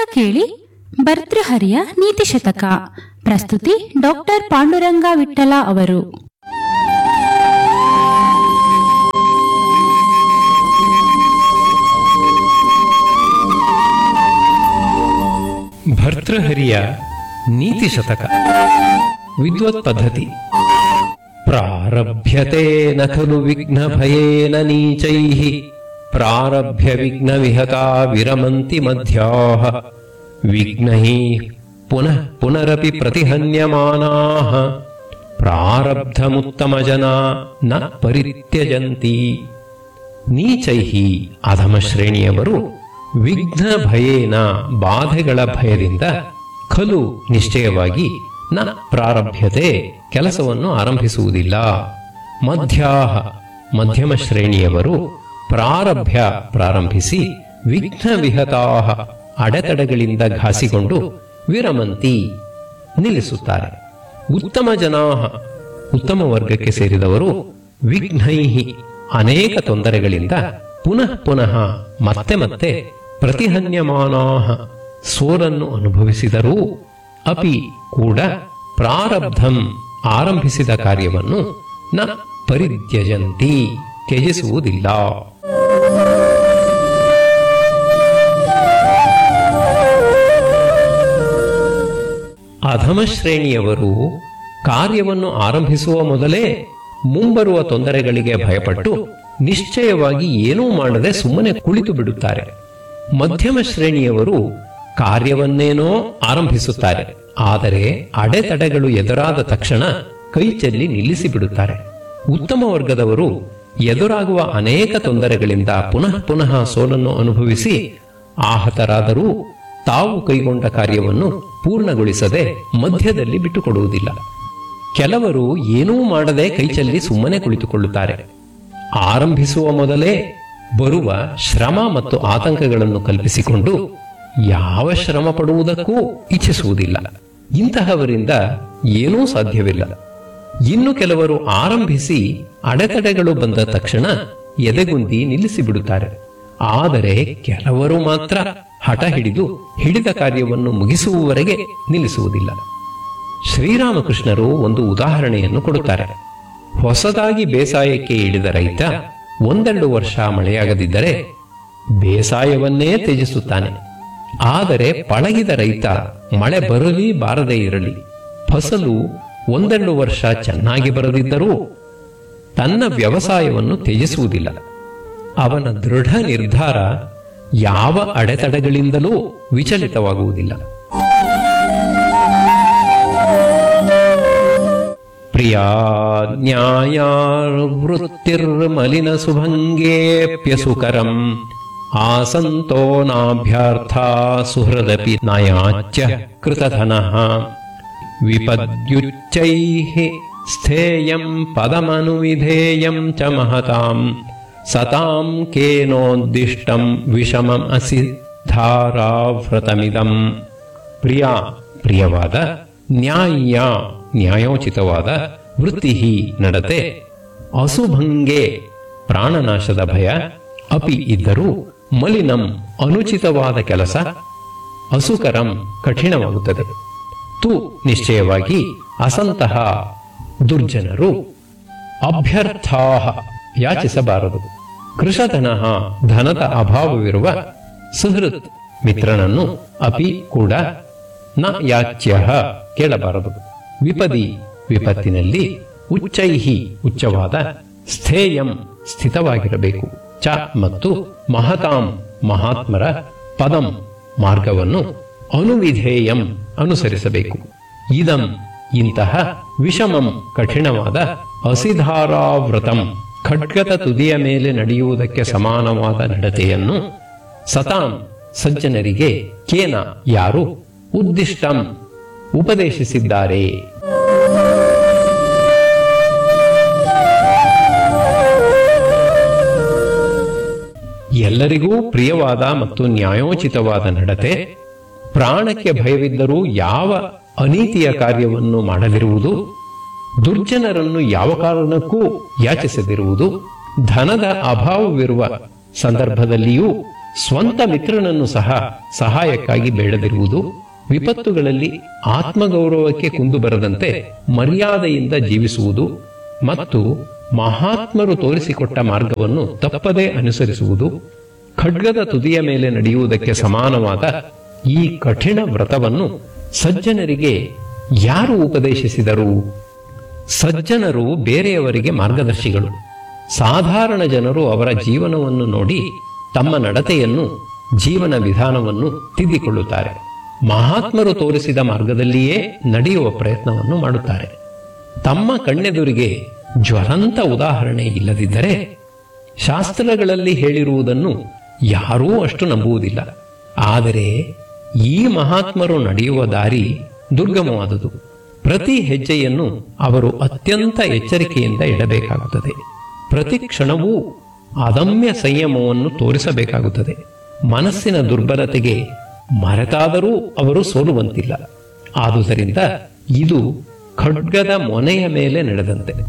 ಕೇಳಿ ಭರ್ತೃಹರಿಯ ನೀತಿ ಶತಕ ಪ್ರಸ್ತುತಿ ಡಾಕ್ಟರ್ ಪಾಂಡುರಂಗ ವಿಠಲ ಅವರು ಭರ್ತೃಹರಿಯ ನೀತಿ ಶತಕ ವಿದ್ವತ್ ಪದ್ಧತಿ ಪ್ರಾರಭ್ಯತೆ ನ ಖಲು ವಿಘ್ನ ಭಯೇನ ನೀಚೈಃ ಪ್ರಾರಭ್ಯ ವಿಘ್ನ ವಿಹತಾ ವಿರಮಂತಿ ಮಧ್ಯಾಃ ವಿಘ್ನೈಃ ಪುನಃ ಪುನರಪಿ ಪ್ರತಿಹನ್ಯಮಾನಾಃ ಪ್ರಾರಬ್ಧಮುತ್ತಮಜನಾ ನ ಪರಿತ್ಯಜಂತಿ ನೀಚೈಹಿ ಅಧಮ ಶ್ರೇಣಿಯವರು ವಿಘ್ನ ಭಯೇನ ಬಾಧೆಗಳ ಭಯದಿಂದ ಖಲು ನಿಶ್ಚಯವಾಗಿ ನ ಪ್ರಾರಭ್ಯತೆ ಕೆಲಸವನ್ನು ಆರಂಭಿಸುವುದಿಲ್ಲ ಮಧ್ಯಾಹ ಮಧ್ಯಮ ಶ್ರೇಣಿಯವರು ಪ್ರಾರಭ್ಯ ಪ್ರಾರಂಭಿಸಿ ವಿಘ್ನ ವಿಹತಾಹ ಅಡೆತಡೆಗಳಿಂದ ಘಾಸಿಕೊಂಡು ವಿರಮಂತಿ ನಿಲ್ಲಿಸುತ್ತಾರೆ ಉತ್ತಮ ಜನಾಹ ಉತ್ತಮ ವರ್ಗಕ್ಕೆ ಸೇರಿದವರು ವಿಘ್ನೈಹಿ ಅನೇಕ ತೊಂದರೆಗಳಿಂದ ಪುನಃ ಪುನಃ ಮತ್ತೆ ಮತ್ತೆ ಪ್ರತಿಹನ್ಯಮಾನಾಹ ಸೋಲನ್ನು ಅನುಭವಿಸಿದರೂ ಅಪಿ ಕೂಡ ಪ್ರಾರಬ್ಧಂ ಆರಂಭಿಸಿದ ಕಾರ್ಯವನ್ನು ನ ಪರಿತ್ಯಜಂತಿ ತ್ಯಜಿಸುವುದಿಲ್ಲ ಅಧಮ ಶ್ರೇಣಿಯವರು ಕಾರ್ಯವನ್ನು ಆರಂಭಿಸುವ ಮೊದಲೇ ಮುಂಬರುವ ತೊಂದರೆಗಳಿಗೆ ಭಯಪಟ್ಟು ನಿಶ್ಚಯವಾಗಿ ಏನೂ ಮಾಡದೆ ಸುಮ್ಮನೆ ಕುಳಿತು ಬಿಡುತ್ತಾರೆ ಮಧ್ಯಮ ಶ್ರೇಣಿಯವರು ಕಾರ್ಯವನ್ನೇನೋ ಆರಂಭಿಸುತ್ತಾರೆ ಆದರೆ ಅಡೆತಡೆಗಳು ಎದುರಾದ ತಕ್ಷಣ ಕೈ ಚೆಲ್ಲಿ ನಿಲ್ಲಿಸಿ ಬಿಡುತ್ತಾರೆ ಉತ್ತಮ ವರ್ಗದವರು ಎದುರಾಗುವ ಅನೇಕ ತೊಂದರೆಗಳಿಂದ ಪುನಃ ಪುನಃ ಸೋಲನ್ನು ಅನುಭವಿಸಿ ಆಹತರಾದರೂ ತಾವು ಕೈಗೊಂಡ ಕಾರ್ಯವನ್ನು ಪೂರ್ಣಗೊಳಿಸದೆ ಮಧ್ಯದಲ್ಲಿ ಬಿಟ್ಟುಕೊಡುವುದಿಲ್ಲ ಕೆಲವರು ಏನೂ ಮಾಡದೆ ಕೈಚಲ್ಲಿ ಸುಮ್ಮನೆ ಕುಳಿತುಕೊಳ್ಳುತ್ತಾರೆ ಆರಂಭಿಸುವ ಮೊದಲೇ ಬರುವ ಶ್ರಮ ಮತ್ತು ಆತಂಕಗಳನ್ನು ಕಲ್ಪಿಸಿಕೊಂಡು ಯಾವ ಶ್ರಮ ಪಡುವುದಕ್ಕೂ ಇಚ್ಛಿಸುವುದಿಲ್ಲ ಇಂತಹವರಿಂದ ಏನೂ ಸಾಧ್ಯವಿಲ್ಲ ಇನ್ನು ಕೆಲವರು ಆರಂಭಿಸಿ ಅಡೆತಡೆಗಳು ಬಂದ ತಕ್ಷಣ ಎದೆಗುಂದಿ ನಿಲ್ಲಿಸಿ ಬಿಡುತ್ತಾರೆ ಆದರೆ ಕೆಲವರು ಮಾತ್ರ ಹಠ ಹಿಡಿದು ಹಿಡಿದ ಕಾರ್ಯವನ್ನು ಮುಗಿಸುವವರೆಗೆ ನಿಲ್ಲಿಸುವುದಿಲ್ಲ ಶ್ರೀರಾಮಕೃಷ್ಣರು ಒಂದು ಉದಾಹರಣೆಯನ್ನು ಕೊಡುತ್ತಾರೆ ಹೊಸದಾಗಿ ಬೇಸಾಯಕ್ಕೆ ಇಳಿದ ರೈತ ಒಂದೆರಡು ವರ್ಷ ಮಳೆಯಾಗದಿದ್ದರೆ ಬೇಸಾಯವನ್ನೇ ತ್ಯಜಿಸುತ್ತಾನೆ ಆದರೆ ಪಳಗಿದ ರೈತ ಮಳೆ ಬರಲಿ ಬಾರದೇ ಇರಲಿ ಫಸಲು ಒಂದೆರಡು ವರ್ಷ ಚೆನ್ನಾಗಿ ಬರದಿದ್ದರೂ ತನ್ನ ವ್ಯವಸಾಯವನ್ನು ತ್ಯಜಿಸುವುದಿಲ್ಲ ಅವನ ದೃಢ ನಿರ್ಧಾರ ಯಾವ ಅಡೆತಡೆಗಳಿಂದಲೂ ವಿಚಲಿತವಾಗುವುದಿಲ್ಲ ಪ್ರಿಯಾ ನ್ಯಾಯಾವೃತ್ತಿರ್ಮಲಿನ ಸುಭಂಗೇಪ್ಯಸುಕರಂ ಆಸಂತೋ ನಾಭ್ಯರ್ಥ ಸುಹೃದಪಿ ನಯಾಚ್ಯ ಕೃತಧನಃ ವಿಪದ್ಯುಚ್ಚೈಃ ಸ್ಥೇಯಂ ಪದಮನುವಿಧೇಯಂ ಚ ಮಹತಾಂ ಸತಾಂ ಕೇನೋದ್ದಿಷ್ಟಂ ವಿಷಮಂ ಅಸಿ ಧಾರಾವ್ರತಮಿದಂ ಪ್ರಿಯ ಪ್ರಿಯವಾದ ನ್ಯಾಯ ನ್ಯಾಯೋಚಿತವಾದ ವೃತ್ತಿ ನಡತೆ ಅಸುಭಂಗೆ ಪ್ರಾಣನಾಶದ ಭಯ ಅಪಿ ಇದ್ದರೂ ಮಲಿನಂ ಅನುಚಿತವಾದ ಕೆಲಸ ಅಸುಕರಂ ಕಠಿಣವಾಗುತ್ತದೆ ತು ನಿಶ್ಚಯವಾಗಿ ಅಸಂತಹ ದುರ್ಜನರು ಅಭ್ಯರ್ಥಾ ಯಾಚಿಸಬಾರದು ಕೃಷಧನ ಧನದ ಅಭಾವವಿರುವ ಸುಹೃತ್ ಮಿತ್ರನನ್ನು ಅಪಿ ಕೂಡ ನ ಯಾಚ್ಯ ಕೇಳಬಾರದು ವಿಪದಿ ವಿಪತ್ತಿನಲ್ಲಿ ಉಚ್ಚೈಹಿ ಉಚ್ಚವಾದ ಸ್ಥೇಯಂ ಸ್ಥಿತವಾಗಿರಬೇಕು ಚ ಮತ್ತು ಮಹತಾಂ ಮಹಾತ್ಮರ ಪದಂ ಮಾರ್ಗವನ್ನು ಅನುವಿಧೇಯಂ ಅನುಸರಿಸಬೇಕು ಇದಂ ಇಂತಹ ವಿಷಮಂ ಕಠಿಣವಾದ ಅಸಿಧಾರಾವ್ರತಂ ಖಡ್ಗದ ತುದಿಯ ಮೇಲೆ ನಡೆಯುವುದಕ್ಕೆ ಸಮಾನವಾದ ನಡತೆಯನ್ನು ಸತಾಂ ಸಜ್ಜನರಿಗೆ ಕೇನ ಯಾರು ಉದ್ದಿಷ್ಟಂ ಉಪದೇಶಿಸಿದ್ದಾರೆ ಎಲ್ಲರಿಗೂ ಪ್ರಿಯವಾದ ಮತ್ತು ನ್ಯಾಯೋಚಿತವಾದ ನಡತೆ ಪ್ರಾಣಕ್ಕೆ ಭಯವಿದ್ದರೂ ಯಾವ ಅನೀತಿಯ ಕಾರ್ಯವನ್ನು ಮಾಡದಿರುವುದು ದುರ್ಜನರನ್ನು ಯಾವ ಕಾರಣಕ್ಕೂ ಯಾಚಿಸದಿರುವುದು ಧನದ ಅಭಾವವಿರುವ ಸಂದರ್ಭದಲ್ಲಿಯೂ ಸ್ವಂತ ಮಿತ್ರನನ್ನು ಸಹ ಸಹಾಯಕ್ಕಾಗಿ ಬೇಡದಿರುವುದು ವಿಪತ್ತುಗಳಲ್ಲಿ ಆತ್ಮಗೌರವಕ್ಕೆ ಕುಂದು ಬರದಂತೆ ಮರ್ಯಾದೆಯಿಂದ ಜೀವಿಸುವುದು ಮತ್ತು ಮಹಾತ್ಮರು ತೋರಿಸಿಕೊಟ್ಟ ಮಾರ್ಗವನ್ನು ತಪ್ಪದೇ ಅನುಸರಿಸುವುದು ಖಡ್ಗದ ತುದಿಯ ಮೇಲೆ ನಡೆಯುವುದಕ್ಕೆ ಸಮಾನವಾದ ಈ ಕಠಿಣ ವ್ರತವನ್ನು ಸಜ್ಜನರಿಗೆ ಯಾರು ಉಪದೇಶಿಸಿದರು ಸಜ್ಜನರು ಬೇರೆಯವರಿಗೆ ಮಾರ್ಗದರ್ಶಿಗಳು ಸಾಧಾರಣ ಜನರು ಅವರ ಜೀವನವನ್ನು ನೋಡಿ ತಮ್ಮ ನಡತೆಯನ್ನು ಜೀವನ ವಿಧಾನವನ್ನು ತಿದ್ದಿಕೊಳ್ಳುತ್ತಾರೆ ಮಹಾತ್ಮರು ತೋರಿಸಿದ ಮಾರ್ಗದಲ್ಲಿಯೇ ನಡೆಯುವ ಪ್ರಯತ್ನವನ್ನು ಮಾಡುತ್ತಾರೆ ತಮ್ಮ ಕಣ್ಣೆದುರಿಗೆ ಜ್ವಲಂತ ಉದಾಹರಣೆ ಇಲ್ಲದಿದ್ದರೆ ಶಾಸ್ತ್ರಗಳಲ್ಲಿ ಹೇಳಿರುವುದನ್ನು ಯಾರೂ ಅಷ್ಟು ನಂಬುವುದಿಲ್ಲ ಆದರೆ ಈ ಮಹಾತ್ಮರು ನಡೆಯುವ ದಾರಿ ದುರ್ಗಮವಾದುದು ಪ್ರತಿ ಹೆಜ್ಜೆಯನ್ನು ಅವರು ಅತ್ಯಂತ ಎಚ್ಚರಿಕೆಯಿಂದ ಇಡಬೇಕಾಗುತ್ತದೆ ಪ್ರತಿ ಕ್ಷಣವೂ ಅದಮ್ಯ ಸಂಯಮವನ್ನು ತೋರಿಸಬೇಕಾಗುತ್ತದೆ ಮನಸ್ಸಿನ ದುರ್ಬಲತೆಗೆ ಮರೆತಾದರೂ ಅವರು ಸೋಲುವಂತಿಲ್ಲ ಆದುದರಿಂದ ಇದು ಖಡ್ಗದ ಮೊನೆಯ ಮೇಲೆ ನಡೆದಂತೆ